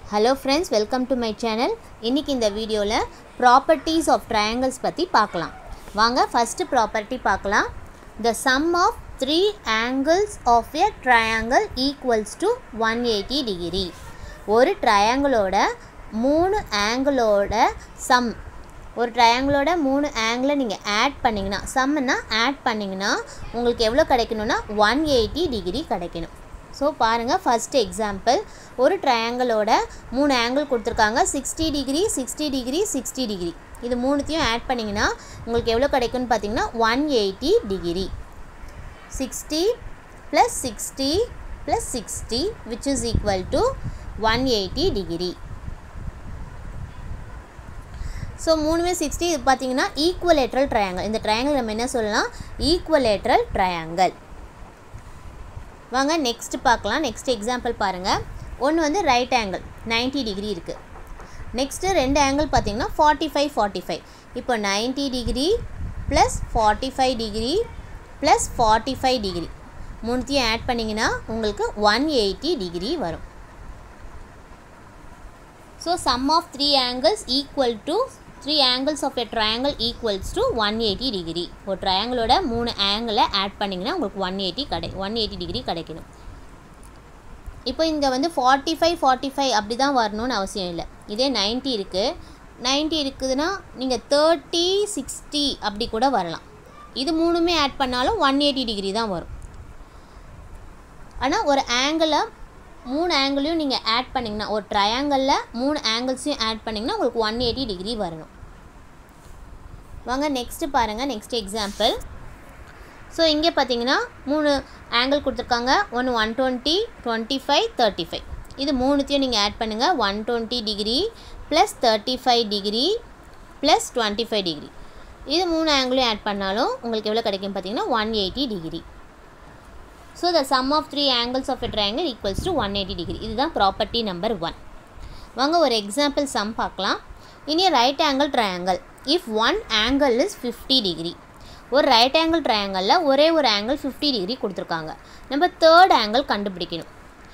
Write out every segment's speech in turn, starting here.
Hello friends welcome to my channel இன்றைக்கி இந்த வீடியோவில் ப்ராப்பர்ட்டிஸ் ஆஃப் ட்ரையாங்கிள்ஸ் பற்றி பார்க்கலாம் வாங்க ஃபஸ்ட்டு ப்ராப்பர்ட்டி பார்க்கலாம் the sum of three angles of a triangle equals to one eighty degree ஒரு ட்ரையாங்கிளோட மூணு ஆங்கிளோட சம் ஒரு ட்ரையாங்கிளோட மூணு ஆங்கிளை நீங்கள் ஆட் பண்ணிங்கன்னா சம்முன்னா ஆட் பண்ணிங்கன்னா உங்களுக்கு எவ்வளோ கிடைக்கணும்னா ஒன் எயிட்டி டிகிரி கிடைக்கணும் ஸோ பாருங்கள் ஃபஸ்ட் எக்ஸாம்பிள் ஒரு ட்ரையாங்கிளோட மூணு ஆங்கிள் கொடுத்துருக்காங்க sixty degree sixty degree sixty degree இது மூணுத்தையும் ஆட் பண்ணிங்கன்னா உங்களுக்கு எவ்வளோ கிடைக்கும்னு பார்த்தீங்கன்னா one eighty degree sixty plus sixty plus sixty which is equal to one eighty degree so மூணுமே சிக்ஸ்டி இது பார்த்தீங்கன்னா ஈக்குவலேட்ரல் ட்ரையாங்கிள் இந்த ட்ரையாங்கிள் நம்ம என்ன சொல்லலாம் ஈக்குவலேட்ரல் ட்ரையாங்கிள் வாங்க நெக்ஸ்ட் பார்க்கலாம் நெக்ஸ்ட் எக்ஸாம்பிள் பாருங்கள் ஒன்று வந்து ரைட் ஆங்கிள் 90 டிகிரி இருக்குது நெக்ஸ்ட்டு ரெண்டு ஆங்கிள் பார்த்தீங்கன்னா ஃபார்ட்டி ஃபைவ் ஃபார்ட்டி ஃபைவ் இப்போ ninety degree plus forty five degree plus forty five degree மூணுத்தையும் ஆட் பண்ணிங்கன்னா உங்களுக்கு ஒன் எயிட்டி டிகிரி வரும் so sum of three angles equal to three angles of a triangle equals to one eighty degree ஒரு ட்ரையாங்கிளோட மூணு ஆங்கிளை add பண்ணிங்கன்னா உங்களுக்கு ஒன் எயிட்டி கிடை ஒன் எயிட்டி டிகிரி கிடைக்கணும் இப்போ இங்கே வந்து ஃபார்ட்டி ஃபைவ் ஃபார்ட்டி ஃபைவ் அப்படி தான் வரணும்னு அவசியம் இல்லை இதே நைன்ட்டி இருக்குது நைன்ட்டி இருக்குதுன்னா நீங்கள் தேர்ட்டி சிக்ஸ்டி அப்படி கூட வரலாம் இது மூணுமே ஆட் பண்ணாலும் ஒன் எயிட்டி டிகிரி தான் வரும் ஆனால் ஒரு ஆங்கிளை மூணு ஆங்கிளையும் நீங்கள் ஆட் பண்ணிங்கன்னா ஒரு ட்ரையாங்கிளில் மூணு ஆங்கிள்ஸையும் ஆட் பண்ணிங்கன்னா உங்களுக்கு ஒன் எயிட்டி டிகிரி வரணும் வாங்க நெக்ஸ்ட்டு பாருங்கள் நெக்ஸ்ட் எக்ஸாம்பிள் ஸோ இங்கே பார்த்தீங்கன்னா மூணு ஆங்கிள் கொடுத்துருக்காங்க ஒன்று one twenty twenty five thirty five இது மூணுத்தையும் நீங்கள் ஆட் பண்ணுங்கள் one twenty degree plus thirty five degree plus twenty five degree இது மூணு ஆங்கிளையும் ஆட் பண்ணாலும் உங்களுக்கு எவ்வளோ கிடைக்கும் பார்த்தீங்கன்னா one eighty degree so the sum of three angles of a triangle equals to one eighty degree இதுதான் ப்ராப்பர்ட்டி நம்பர் ஒன் வாங்க ஒரு எக்ஸாம்பிள் சம் பார்க்கலாம் இனி right angle triangle if one angle is fifty degree ஒரு right angle ட்ரையாங்கிளில் ஒரே ஒரு angle fifty degree கொடுத்துருக்காங்க நம்ம தேர்ட் ஆங்கிள் கண்டுபிடிக்கணும்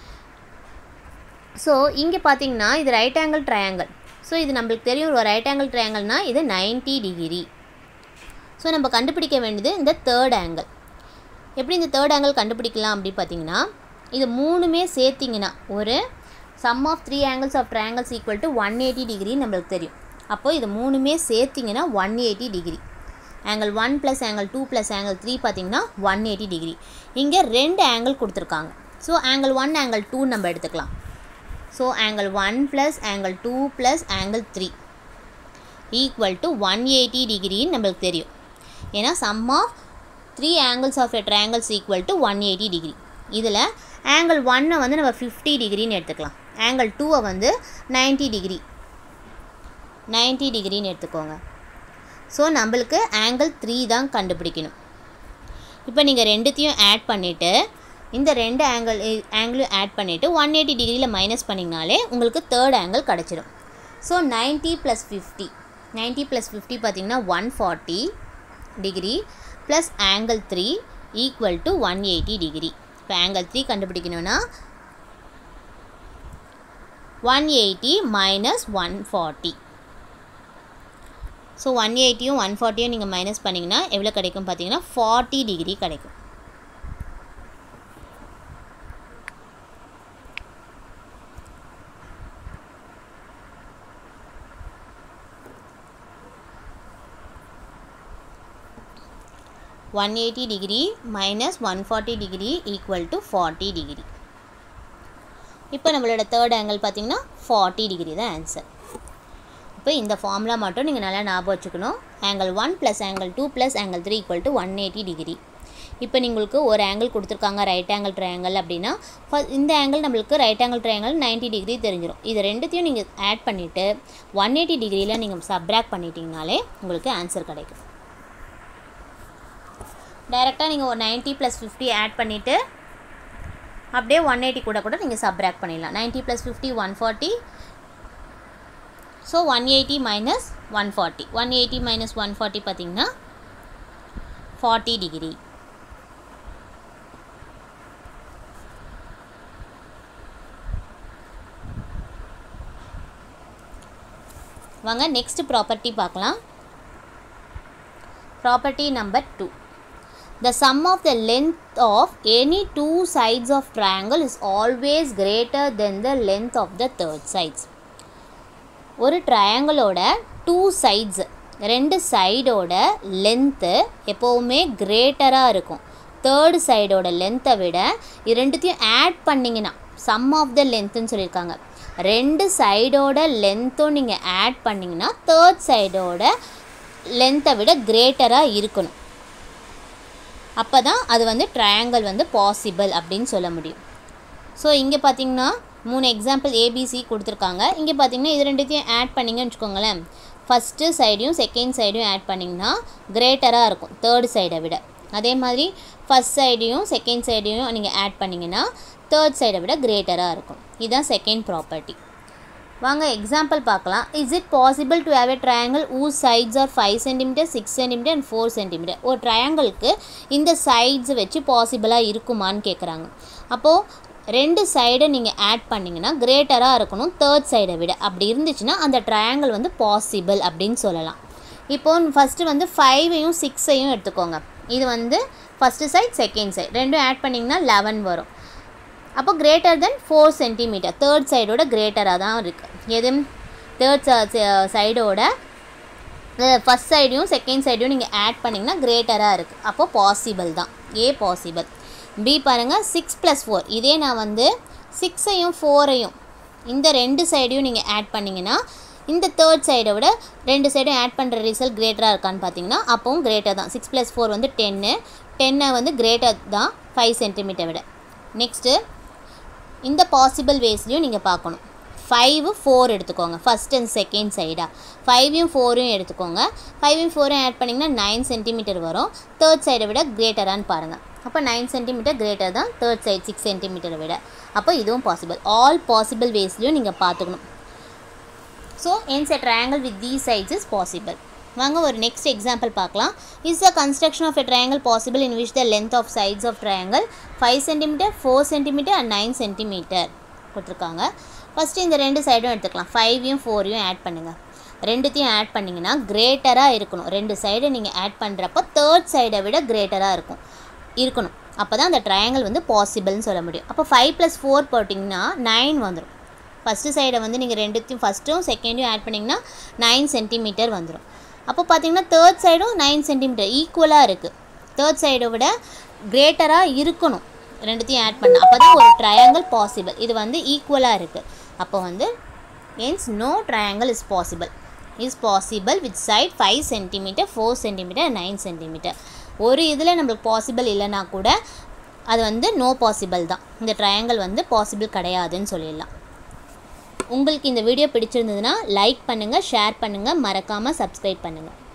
ஸோ இங்கே பார்த்தீங்கன்னா இது ரைட் ஆங்கிள் ட்ரையாங்கிள் ஸோ இது நம்மளுக்கு தெரியும் ஒரு ரைட் ஆங்கிள் ட்ரையாங்கிள்னால் இது நைன்ட்டி டிகிரி ஸோ நம்ம கண்டுபிடிக்க வேண்டியது இந்த தேர்ட் ஆங்கிள் எப்படி இந்த தேர்ட் ஆங்கிள் கண்டுபிடிக்கலாம் அப்படி பார்த்தீங்கன்னா இது மூணுமே சேர்த்திங்கன்னா ஒரு sum of three angles of triangles equal to one eighty degree நம்மளுக்கு தெரியும் அப்போது இது மூணுமே சேர்த்திங்கன்னா one eighty degree angle one plus angle two plus angle three பார்த்தீங்கன்னா ஒன் எயிட்டி டிகிரி இங்கே ரெண்டு ஆங்கிள் கொடுத்துருக்காங்க so angle one angle two நம்ம எடுத்துக்கலாம் so angle one plus angle two plus angle three equal to one eighty டிகிரின்னு நம்மளுக்கு தெரியும் ஏன்னா sum of three angles of a triangles equal to one eighty degree இதில் angle ஒன்னை வந்து நம்ம ஃபிஃப்டி டிகிரின்னு எடுத்துக்கலாம் ஆங்கிள் டூவை வந்து நைன்ட்டி டிகிரி நைன்ட்டி டிகிரின்னு எடுத்துக்கோங்க ஸோ நம்மளுக்கு ஆங்கிள் த்ரீ தான் கண்டுபிடிக்கணும் இப்போ நீங்கள் ரெண்டுத்தையும் ஆட் பண்ணிவிட்டு இந்த ரெண்டு ஆங்கிள் ஆங்கிளும் ஆட் பண்ணிவிட்டு ஒன் எயிட்டி டிகிரியில் மைனஸ் பண்ணிங்கனாலே உங்களுக்கு தேர்ட் ஆங்கிள் கிடச்சிடும் so ninety plus fifty ninety plus fifty பார்த்திங்கன்னா one forty degree plus angle three equal to one eighty degree இப்போ ஆங்கிள் த்ரீ கண்டுபிடிக்கணும்னா one eighty minus one forty so one எயிட்டியும் one ஃபார்ட்டியும் நீங்கள் minus பண்ணிங்கன்னா எவ்வளோ கிடைக்கும் பார்த்தீங்கன்னா ஃபார்ட்டி டிகிரி கிடைக்கும் one eighty degree minus one forty degree equal to forty degree இப்போ நம்மளோட தேர்ட் ஆங்கிள் பார்த்தீங்கன்னா ஃபார்ட்டி டிகிரி தான் ஆன்சர் இப்போ இந்த ஃபார்முலா மட்டும் நீங்கள் நல்லா ஞாபகம் வச்சுக்கணும் angle one plus angle two plus angle three equal to one eighty degree இப்போ உங்களுக்கு ஒரு ஆங்கிள் கொடுத்துருக்காங்க ரைட் ஆங்கிள் ட்ரையாங்கிள் அப்படின்னா இந்த ஆங்கிள் நம்மளுக்கு right angle triangle ninety degree தெரிஞ்சிடும் இது ரெண்டுத்தையும் நீங்கள் ஆட் பண்ணிவிட்டு ஒன் எயிட்டி டிகிரியில் நீங்கள் சப்ராக்ட் பண்ணிட்டீங்கனாலே உங்களுக்கு ஆன்சர் கிடைக்கும் டைரெக்டாக நீங்கள் ஒரு நைன்ட்டி ப்ளஸ் ஃபிஃப்டி ஆட் பண்ணிவிட்டு அப்படியே ஒன் எயிட்டி கூட கூட நீங்கள் சப்ராக்ட் பண்ணிடலாம் ninety plus fifty one forty so one eighty minus one forty one eighty minus one forty பார்த்திங்கன்னா ஃபார்ட்டி டிகிரி வாங்க நெக்ஸ்ட் ப்ராப்பர்ட்டி பார்க்கலாம் property number two The sum of the length of any two sides of triangle is always greater than the length of the third sides. ஒரு ட்ரையாங்கிளோட two sides ரெண்டு சைடோட length எப்போவுமே கிரேட்டராக இருக்கும் third சைடோட லென்த்தை விட இது ரெண்டுத்தையும் ஆட் பண்ணிங்கன்னா சம் ஆஃப் த லென்த்துன்னு சொல்லியிருக்காங்க ரெண்டு சைடோட லென்த்தும் நீங்கள் ஆட் பண்ணிங்கன்னா தேர்ட் சைடோட லென்த்தை விட கிரேட்டராக இருக்கணும் அப்போ தான் அது வந்து ட்ரையாங்கிள் வந்து பாசிபிள் அப்படின்னு சொல்ல முடியும் ஸோ இங்கே பார்த்தீங்கன்னா மூணு எக்ஸாம்பிள் ஏபிசி கொடுத்துருக்காங்க இங்கே பார்த்தீங்கன்னா இது ரெண்டுத்தையும் ஆட் பண்ணிங்கன்னு வச்சுக்கோங்களேன் ஃபஸ்ட்டு சைடையும் செகண்ட் சைடையும் ஆட் பண்ணிங்கன்னா கிரேட்டராக இருக்கும் தேர்ட் சைடை விட அதே மாதிரி ஃபஸ்ட் சைடையும் செகண்ட் சைடையும் நீங்கள் ஆட் பண்ணிங்கன்னா தேர்ட் சைடை விட கிரேட்டராக இருக்கும் இதுதான் செகண்ட் ப்ராப்பர்ட்டி வாங்க எக்ஸாம்பிள் பார்க்கலாம் is it possible to have a triangle whose sides are five centimetre six centimetre and four centimetre ஒரு ட்ரையாங்கிளுக்கு இந்த சைட்ஸ் வச்சு பாசிபிளாக இருக்குமான்னு கேட்குறாங்க அப்போது ரெண்டு சைடை நீங்கள் ஆட் பண்ணிங்கன்னா கிரேட்டராக இருக்கணும் தேர்ட் சைடை விட அப்படி இருந்துச்சுன்னா அந்த ட்ரையாங்கிள் வந்து பாசிபிள் அப்படின்னு சொல்லலாம் இப்போது ஃபஸ்ட்டு வந்து ஃபைவையும் சிக்ஸையும் எடுத்துக்கோங்க இது வந்து ஃபஸ்ட்டு சைட் செகண்ட் சைட் ரெண்டும் ஆட் பண்ணிங்கன்னா லெவன் வரும் அப்போ greater than four centimetre third சைடோட கிரேட்டராக தான் இருக்குது எது தேர்ட் சைடோட ஃபஸ்ட் சைடையும் செகண்ட் சைடையும் நீங்கள் ஆட் பண்ணிங்கன்னா கிரேட்டராக இருக்குது அப்போ பாசிபிள் தான் ஏ பாசிபிள் பி பாருங்கள் சிக்ஸ் ப்ளஸ் ஃபோர் இதே நான் வந்து சிக்ஸையும் ஃபோரையும் இந்த ரெண்டு சைடையும் நீங்கள் ஆட் பண்ணிங்கன்னா இந்த தேர்ட் சைடை விட ரெண்டு சைடும் ஆட் பண்ணுற ரிசல்ட் கிரேட்டராக இருக்கான்னு பார்த்தீங்கன்னா அப்போவும் greater than six plus four வந்து டென்னு டென்னை வந்து கிரேட்டர் தான் ஃபைவ் சென்டிமீட்டர் விட நெக்ஸ்ட்டு இந்த பாசிபிள் வேஸ்லையும் நீங்கள் பார்க்கணும் ஃபைவு ஃபோர் எடுத்துக்கோங்க ஃபஸ்ட் அண்ட் செகண்ட் சைடாக ஃபைவையும் ஃபோரையும் எடுத்துக்கோங்க ஃபைவையும் ஃபோரையும் ஆட் பண்ணிங்கன்னா நைன் சென்டிமீட்டர் வரும் தேர்ட் சைடை விட கிரேட்டரான்னு பாருங்கள் அப்போ நைன் சென்டிமீட்டர் கிரேட்டர் தான் தேர்ட் சைட் சிக்ஸ் சென்டிமீட்டரை விட அப்போ இதுவும் பாசிபிள் ஆல் பாசிபிள் வேஸ்லையும் நீங்கள் பார்த்துக்கணும் so hence a triangle with the sides is possible வாங்க ஒரு நெக்ஸ்ட் எக்ஸாம்பிள் பார்க்கலாம் is the construction of a triangle possible in which the length of sides of triangle five centimetre four centimetre and nine centimetre கொடுத்துருக்காங்க first இந்த ரெண்டு சைடும் எடுத்துக்கலாம் ஃபைவையும் ஃபோரையும் add பண்ணுங்கள் ரெண்டுத்தையும் ஆட் பண்ணிங்கன்னா கிரேட்டராக இருக்கணும் ரெண்டு சைடை நீங்கள் ஆட் பண்ணுறப்போ தேர்ட் சைடை விட கிரேட்டராக இருக்கும் இருக்கணும் அப்போ தான் அந்த ட்ரையாங்கிள் வந்து பாசிபிள்னு சொல்ல முடியும் அப்போ ஃபைவ் ப்ளஸ் ஃபோர் போட்டிங்கன்னா நைன் வந்துடும் ஃபஸ்ட்டு சைடை வந்து நீங்கள் ரெண்டுத்தையும் ஃபஸ்ட்டும் செகண்டையும் ஆட் பண்ணிங்கன்னா நைன் சென்டிமீட்டர் வந்துடும் அப்போ பார்த்தீங்கன்னா தேர்ட் சைடும் நைன் சென்டிமீட்டர் ஈக்குவலாக இருக்குது தேர்ட் சைடை விட கிரேட்டராக இருக்கணும் ரெண்டுத்தையும் ஆட் பண்ண அப்போ தான் ஒரு ட்ரையாங்கிள் பாசிபிள் இது வந்து ஈக்குவலாக இருக்குது அப்போ வந்து means no triangle is possible is possible with side five centimetre four centimetre nine centimetre ஒரு இதில் நம்மளுக்கு பாசிபிள் இல்லைனா கூட அது வந்து நோ பாசிபிள் தான் இந்த ட்ரையாங்கிள் வந்து பாசிபிள் கிடையாதுன்னு சொல்லிடலாம் உங்களுக்கு இந்த வீடியோ பிடிச்சிருந்ததுன்னா லைக் பண்ணுங்கள் ஷேர் பண்ணுங்கள் மறக்காமல் சப்ஸ்கிரைப் பண்ணுங்கள்